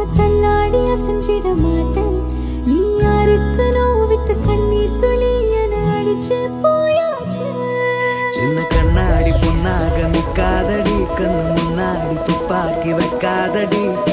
தள்ளாடி அசைஞ்சிட மாட்டேன் நீ யாருக்கு நோவிட்டு கண்ணீர் துளி என அடிச்சு போயாச்சு சின்ன கண்ணாடி பொண்ணாக நிக்காதடி கண்ணு முன்னாடி துப்பாக்கி வைக்காதடி